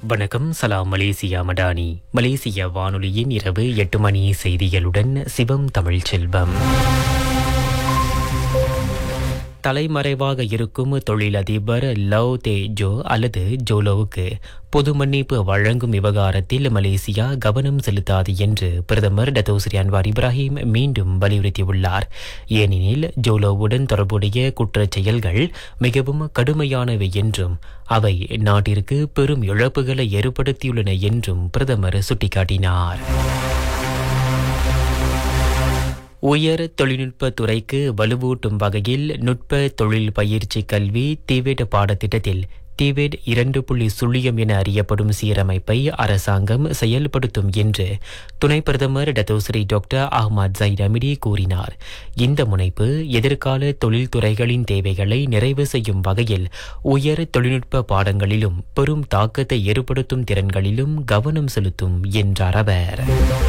வணக்கம் சலாம் மலேசியா மடானி மலேசிய வானொலியின் இரவு எட்டு மணி செய்திகளுடன் சிவம் தமிழ் செல்வம் தலைமறைவாக இருக்கும் தொழிலதிபர் லவ் தே ஜோ அல்லது ஜோலோவுக்கு பொது மன்னிப்பு வழங்கும் விவகாரத்தில் மலேசியா கவனம் செலுத்தாது என்று பிரதமர் டத்தோஸ்ரீ அன்வார் இப்ராஹிம் மீண்டும் வலியுறுத்தியுள்ளார் ஏனெனில் ஜோலோவுடன் தொடர்புடைய குற்றச் செயல்கள் மிகவும் கடுமையானவை என்றும் அவை நாட்டிற்கு பெரும் இழப்புகளை ஏற்படுத்தியுள்ளன என்றும் பிரதமர் சுட்டிக்காட்டினார் உயர் தொழில்நுட்ப துறைக்கு வலுவூட்டும் வகையில் நுட்ப தொழில் பயிற்சி கல்வி டிவேட் பாடத்திட்டத்தில் டிவேட் இரண்டு புள்ளி சுழியம் என அறியப்படும் சீரமைப்பை அரசாங்கம் செயல்படுத்தும் என்று துணை பிரதமர் Dato' Sri doctor Ahmad Zahid Hamidi கூறினார் இந்த முனைப்பு எதிர்கால தொழில்துறைகளின் தேவைகளை நிறைவு செய்யும் வகையில் உயர் தொழில்நுட்ப பாடங்களிலும் பெரும் தாக்கத்தை ஏற்படுத்தும் திறன்களிலும் கவனம் செலுத்தும் என்றார் அவர்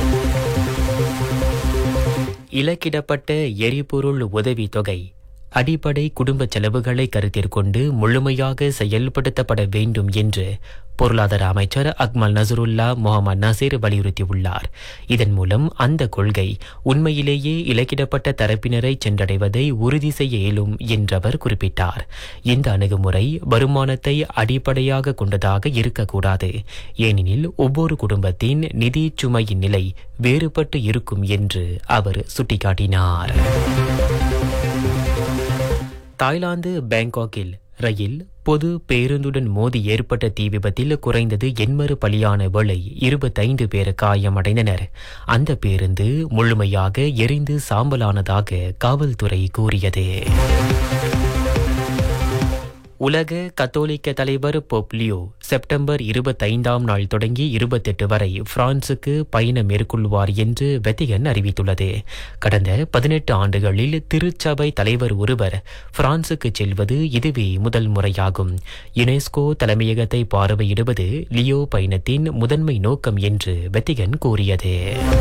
இலக்கிடப்பட்ட எரிபொருள் உதவித் தொகை அடிப்படை குடும்ப செலவுகளை கருத்தில் கொண்டு முழுமையாக செயல்படுத்தப்பட வேண்டும் என்று பொருளாதார அமைச்சர் அக்மல் நசருல்லா முகமது நசீர் வலியுறுத்தியுள்ளார் இதன் மூலம் அந்த கொள்கை உண்மையிலேயே இலக்கிடப்பட்ட தரப்பினரை சென்றடைவதை உறுதி செய்ய இயலும் என்றவர் குறிப்பிட்டார் இந்த அணுகுமுறை வருமானத்தை அடிப்படையாக கொண்டதாக இருக்கக்கூடாது ஏனெனில் ஒவ்வொரு குடும்பத்தின் நிதி சுமையின் நிலை வேறுபட்டு இருக்கும் என்று அவர் சுட்டிக்காட்டினார் தாய்லாந்து பேங்காக்கில் ரயில் பொது பேருந்துடன் மோதி ஏற்பட்ட தீ விபத்தில் குறைந்தது எண்மறு பலியான வேளை இருபத்தைந்து பேர் காயமடைந்தனர் அந்த பேருந்து முழுமையாக எரிந்து சாம்பலானதாக காவல்துறை கூறியது உலக கத்தோலிக்க தலைவர் பொப்லியோ செப்டம்பர் இருபத்தைந்தாம் நாள் தொடங்கி இருபத்தெட்டு வரை பிரான்சுக்கு பயணம் மேற்கொள்வார் என்று வெத்திகன் அறிவித்துள்ளது கடந்த பதினெட்டு ஆண்டுகளில் திருச்சபை தலைவர் ஒருவர் பிரான்சுக்கு செல்வது இதுவே முதல் முறையாகும் யுனெஸ்கோ தலைமையகத்தை பார்வையிடுவது லியோ பயணத்தின் முதன்மை நோக்கம் என்று வெத்திகன் கூறியது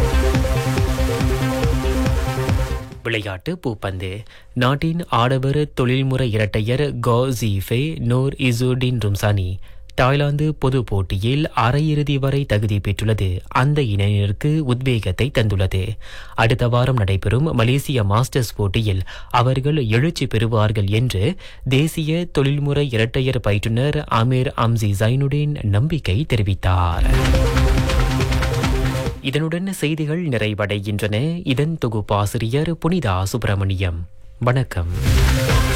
விளையாட்டு பூப்பந்து நாட்டின் ஆடவர் தொழில்முறை இரட்டையர் கோ ஜீஃபே நோர் இசுடின் ரும்சானி தாய்லாந்து பொது போட்டியில் அரையிறுதி வரை தகுதி பெற்றுள்ளது அந்த இணையினருக்கு உத்வேகத்தை தந்துள்ளது அடுத்த வாரம் நடைபெறும் மலேசிய மாஸ்டர்ஸ் போட்டியில் அவர்கள் எழுச்சி பெறுவார்கள் என்று தேசிய தொழில்முறை இரட்டையர் பயிற்றுனர் அமீர் அம்சி ஜைனுடின் நம்பிக்கை தெரிவித்தார் இதனுடன் செய்திகள் நிறைவடைகின்றன இதன் தொகுப்பாசிரியர் புனிதா சுப்பிரமணியம் வணக்கம்